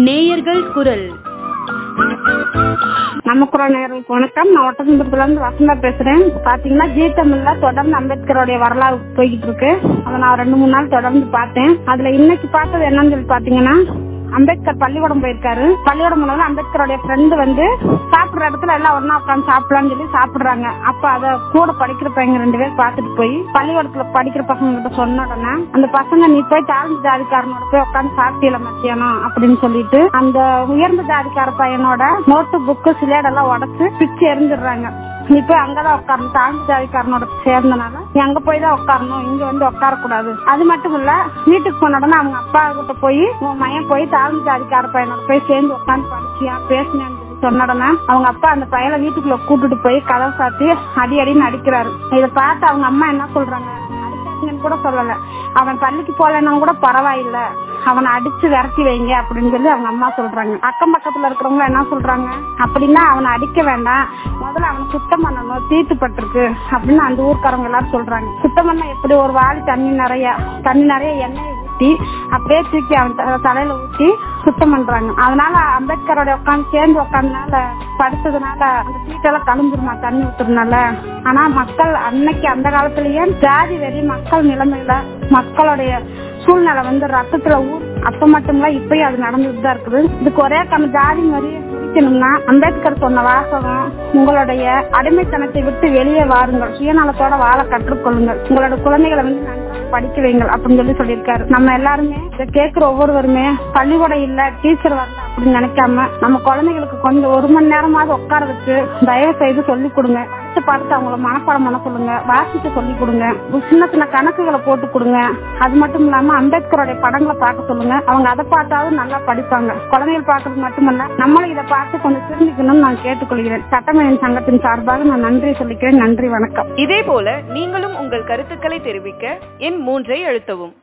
நேயர்கள் குரல் நம்ம குரல் நேயர்களுக்கு வணக்கம் நான் ஒட்டசந்திரத்துல இருந்து வசந்தா பேசுறேன் பாத்தீங்கன்னா ஜி தமிழ்ல தொடர்ந்து அம்பேத்கருடைய வரலாறு போய்கிட்டு இருக்கு அதை நான் ரெண்டு மூணு நாள் தொடர்ந்து பார்த்தேன் அதுல இன்னைக்கு பார்த்தது என்னன்னு சொல்லி பாத்தீங்கன்னா அம்பேத்கர் பள்ளிக்கூடம் போயிருக்காரு பள்ளிக்கூடம் போனதுல அம்பேத்கருடைய ஃப்ரெண்டு வந்து சாப்பிடுற இடத்துல எல்லாம் ஒன்னா உட்காந்து சாப்பிடலாம்னு சொல்லி சாப்பிடுறாங்க அப்ப அத கூட படிக்கிற பையங்க ரெண்டு பேர் பார்த்துட்டு போய் பள்ளிக்கூடத்துல படிக்கிற பசங்க கிட்ட சொன்ன உடனே அந்த பசங்க நீ போய் தாழ்ந்த ஜாதிக்காரனோட போய் உட்காந்து சாப்பிட்டீல மத்தியானம் அப்படின்னு சொல்லிட்டு அந்த உயர்ந்த ஜாதிக்கார பையனோட நோட்டு புக்கு சிலேடெல்லாம் உடச்சு பிச்சு எரிஞ்சிடுறாங்க நீ போய் அங்கதான் உட்காரணும் தாழ்ந்த ஜாதிக்காரனோட சேர்ந்தனால நீ அங்க போய் தான் உட்காரணும் இங்க வந்து உட்கார கூடாது அது மட்டும் இல்ல வீட்டுக்கு போன உடனே அவங்க அப்பா கிட்ட போய் உன் மையன் போய் தாழ்ந்த ஜாதிக்கார பையனோட போய் சேர்ந்து உட்காந்து படிச்சியா பேசினேன்னு சொல்லி சொன்ன உடனே அவங்க அப்பா அந்த பையனை வீட்டுக்குள்ள கூட்டிட்டு போய் கதவை சாத்தி அடி அடின்னு அடிக்கிறாரு இதை பார்த்து அவங்க அம்மா என்ன சொல்றாங்க அடிக்காதீங்கன்னு கூட சொல்லல அவன் பள்ளிக்கு போலன்னா கூட பரவாயில்ல அவனை அடிச்சு விரட்டி வைங்க அப்படின்னு சொல்லி அவங்க அம்மா சொல்றாங்க அக்கம் பக்கத்துல இருக்கிறவங்க என்ன சொல்றாங்க அப்படின்னா அவனை அடிக்க வேண்டாம் முதல்ல அவனை சுத்தம் பண்ணணும் தீட்டுப்பட்டிருக்கு அப்படின்னு அந்த ஊர்க்காரங்க எல்லாரும் சொல்றாங்க சுத்தம் பண்ண எப்படி ஒரு வாளி தண்ணி நிறைய தண்ணி நிறைய எண்ணெய் ஊத்தி அப்படியே தூக்கி அவன் த- தலையில ஊத்தி சுத்தம் பண்றாங்க அதனால அம்பேத்கரோட உட்காந்து சேர்ந்து உட்காந்தனால படிச்சதுனால அந்த சீட்டெல்லாம் கலந்துருமா தண்ணி ஊத்துறதுனால ஆனா மக்கள் அன்னைக்கு அந்த காலத்திலயே ஜாதி வெறி மக்கள் நிலைமையில மக்களுடைய சூழ்நிலை வந்து ரத்தத்துல ஊர் அப்ப மட்டும் இல்ல இப்பயும் அது நடந்துட்டு தான் இருக்குது இதுக்கு ஒரே கம்ம ஜாதி மாதிரி முடிக்கணும்னா அம்பேத்கர் சொன்ன வாசகம் உங்களுடைய அடிமைத்தனத்தை விட்டு வெளியே வாருங்கள் சுயநலத்தோட வாழ கற்றுக்கொள்ளுங்கள் உங்களோட குழந்தைகளை வந்து நன்றாக படிக்க வைங்கள் அப்படின்னு சொல்லி சொல்லியிருக்காரு நம்ம எல்லாருமே இதை கேட்கிற ஒவ்வொருவருமே பள்ளிக்கூடம் இல்ல டீச்சர் வரல அப்படின்னு நினைக்காம நம்ம குழந்தைகளுக்கு கொஞ்சம் ஒரு மணி நேரமாவது உட்கார வச்சு தயவு செய்து சொல்லி கொடுங்க படிச்சு பார்த்து அவங்கள மனப்பாடம் பண்ண சொல்லுங்க வாசிக்க சொல்லி கொடுங்க ஒரு சின்ன சின்ன கணக்குகளை போட்டு கொடுங்க அது மட்டும் இல்லாம அம்பேத்கருடைய படங்களை பார்க்க சொல்லுங்க அவங்க அதை பார்த்தாவது நல்லா படிப்பாங்க குழந்தைகள் பார்க்கறது மட்டுமல்ல நம்மளும் இதை பார்த்து கொஞ்சம் தெரிஞ்சுக்கணும்னு நான் கேட்டுக்கொள்கிறேன் சட்டமேன் சங்கத்தின் சார்பாக நான் நன்றி சொல்லிக்கிறேன் நன்றி வணக்கம் இதே போல நீங்களும் உங்கள் கருத்துக்களை தெரிவிக்க எண் மூன்றை அழுத்தவும்